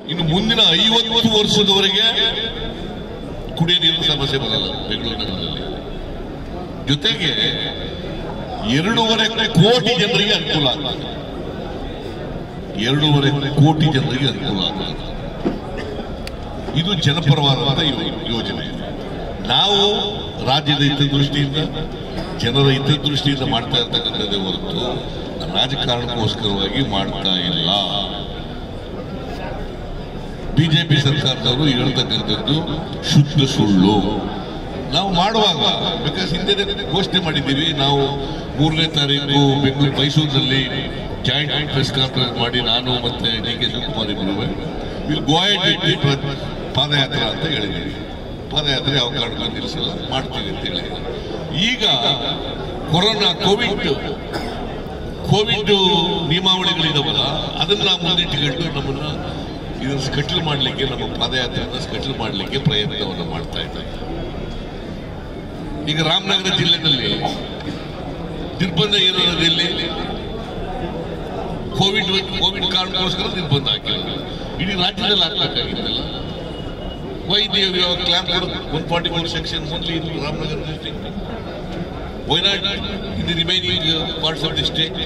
ಇನ್ನು ಮುಂದಿನ ಐವತ್ತು ವರ್ಷದವರೆಗೆ ಕುಡಿಯ ನೀರಿನ ಸಮಸ್ಯೆ ಬರಲ್ಲ ಬೆಂಗಳೂರು ನಗರದಲ್ಲಿ ಜೊತೆಗೆ ಎರಡೂವರೆ ಕೋಟಿ ಜನರಿಗೆ ಅನುಕೂಲ ಆಗ್ತದೆ ಎರಡೂವರೆ ಕೋಟಿ ಜನರಿಗೆ ಅನುಕೂಲ ಆಗ್ತದೆ ಇದು ಜನಪರವಾದಂತಹ ಯೋ- ಯೋಜನೆ ನಾವು ರಾಜ್ಯದ ಹಿತದೃಷ್ಟಿಯಿಂದ ಜನರ ಹಿತದೃಷ್ಟಿಯಿಂದ ಮಾಡ್ತಾ ಇರ್ತಕ್ಕಂಥದ್ದೇ ಹೊರತು ರಾಜಕಾರಣಕ್ಕೋಸ್ಕರವಾಗಿ ಮಾಡ್ತಾ ಇಲ್ಲ ಬಿಜೆಪಿ ಸರ್ಕಾರದವರು ಹೇಳ್ತಕ್ಕಂಥದ್ದು ಶುದ್ಧ ಸುಳ್ಳು ನಾವು ಮಾಡುವಾಗ ಬಿಕಾಸ್ ಹಿಂದೆ ಘೋಷಣೆ ಮಾಡಿದ್ದೀವಿ ನಾವು ಮೂರನೇ ತಾರೀಕು ಬೆಂಗಳೂರು ಮೈಸೂರಿನಲ್ಲಿ ಜಾಯಿಂಟ್ ಪ್ರೆಸ್ ಕಾನ್ಫರೆನ್ಸ್ ಮಾಡಿ ನಾನು ಮತ್ತೆ ಡಿ ಕೆ ಶಿವಕುಮಾರ್ ಇಬ್ಬರು ವಿಲ್ ಗೋಯಡ್ ಪಾದಯಾತ್ರೆ ಅಂತ ಹೇಳಿದ್ದೀವಿ ಪಾದಯಾತ್ರೆ ಯಾವ ಕಾರಣಕ್ಕೂ ನಿಲ್ಲಿಸಲ್ಲ ಮಾಡ್ತೀವಿ ಅಂತ ಹೇಳಿದ್ದೀವಿ ಈಗ ಕೊರೋನಾ ಕೋವಿಡ್ ಕೋವಿಡ್ ನಿಯಮಾವಳಿಗಳಿದಾವಲ್ಲ ಅದನ್ನ ನಾವು ಮುಂದಿಟ್ಟುಕೊಂಡು ನಮ್ಮನ್ನ ಇದನ್ನ ಸ್ಕಟ್ಲ್ ಮಾಡಲಿಕ್ಕೆ ನಮ್ಮ ಪಾದಯಾತ್ರೆಯನ್ನ ಸ್ಕಟ್ಲ್ ಮಾಡಲಿಕ್ಕೆ ಪ್ರಯತ್ನವನ್ನು ಮಾಡ್ತಾ ಇದ್ದಾರೆ ಈಗ ರಾಮನಗರ ಜಿಲ್ಲೆಯಲ್ಲಿ ನಿರ್ಬಂಧ ಏನಿರೋದು ಎಲ್ಲಿ ಕೋವಿಡ್ ಕೋವಿಡ್ ಕಾರಣಕ್ಕೋಸ್ಕರ ನಿರ್ಬಂಧ ಹಾಕಿಲ್ಲ ಇಡೀ ರಾಜ್ಯದಲ್ಲಿ ಹಾಕ್ಬೇಕಾಗಿತ್ತಲ್ಲ ವೈದ್ಯ clamp one forty four section only in Ramanagara district why not in the remaining parts of the state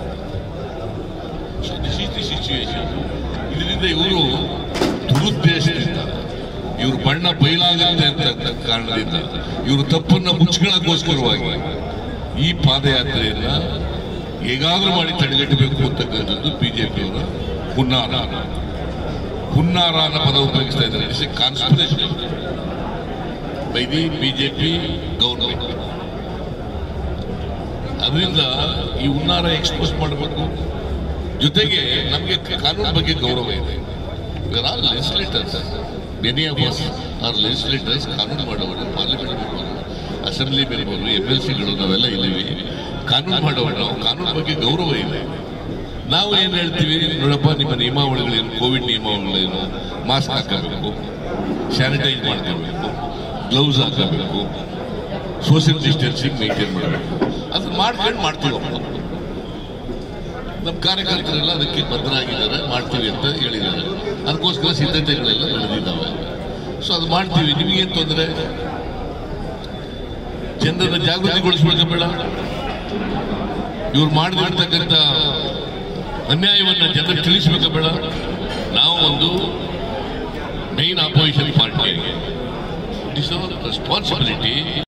so this is the situation ಇದರಿಂದ ಇವರು ದುರುದ್ದೇಶದಿಂದ ಇವರು ಬಣ್ಣ ಬಯಲಾಗುತ್ತೆ ಅಂತ ಕಾರಣದಿಂದ ಇವರು ತಪ್ಪನ್ನ ಮುಚ್ಕೊಳ್ಳೋಕ್ಕೋಸ್ಕರವಾಗಿ ಈ ಪಾದಯಾತ್ರೆಯನ್ನ ಹೇಗಾದ್ರೂ ಮಾಡಿ ತಡೆಗಟ್ಟಬೇಕು ಅಂತಕ್ಕಂಥದ್ದು ಬಿಜೆಪಿಯವರ ಹುನ್ನಾರ ಹುನ್ನಾರ ಅನ್ನೋ ಪದ ಉಪಯೋಗಿಸ್ತಾ ಇದ್ದಾರೆ it's a conspiration by the BJP government ಅದರಿಂದ ಈ ಹುನ್ನಾರ ಎಕ್ಸ್ಪೋಸ್ ಮಾಡಬೇಕು ಜೊತೆಗೆ ನಮಗೆ ಕಾನೂನು ಬಗ್ಗೆ ಗೌರವ ಇದೆ are legislators many of us are legislators ಕಾನೂನು ಮಾಡೋರು parliament member assembly member M L ಸಿಗಳು ನಾವೆಲ್ಲ ಇದ್ದೀವಿ ಕಾನೂನು ಮಾಡೋರು ನಾವು ಕಾನೂನು ಬಗ್ಗೆ ಗೌರವ ಇದೆ ನಾವು ಏನು ಹೇಳ್ತೀವಿ ನೋಡಪ್ಪ ನಿಮ್ಮ ನಿಯಮಾವಳಿಗಳೇನು ಕೋವಿಡ್ ನಿಯಮಾವಳಿಗಳೇನು ಮಾಸ್ಕ್ ಹಾಕಬೇಕು ಸ್ಯಾನಿಟೈಸ್ ಮಾಡ್ಕೋಬೇಕು ಗ್ಲೌಸ್ ಹಾಕಬೇಕು ಸೋಷಿಯಲ್ ಡಿಸ್ಟೆನ್ಸಿಂಗ್ ಮೇಂಟೈನ್ ಮಾಡಬೇಕು ಅದನ್ನ ಮಾಡ್ಕೊಂಡು ಮಾಡ್ತೀವಪ್ಪ ನಮ್ಮ ಕಾರ್ಯಕರ್ತರೆಲ್ಲ ಅದಕ್ಕೆ ಬದ್ಧರಾಗಿದ್ದಾರೆ ಮಾಡ್ತೀವಿ ಅಂತ ಹೇಳಿದ್ದಾರೆ ಅದಕ್ಕೋಸ್ಕರ ಸಿದ್ಧತೆಗಳೆಲ್ಲ ನಡೆದಿದ್ದಾವೆ ಸೊ ಅದು ಮಾಡ್ತೀವಿ ನಿಮಗೇನು ತೊಂದರೆ ಜನರನ್ನ ಜಾಗೃತಿಗೊಳಿಸ್ಬೇಕು ಬೇಡ ಇವ್ರು ಮಾಡಿರ್ತಕ್ಕಂಥ ಅನ್ಯಾಯವನ್ನ ಜನರಿಗೆ ತಿಳಿಸ್ಬೇಕು ಬೇಡ ನಾವು ಒಂದು main opposition party it is our responsibility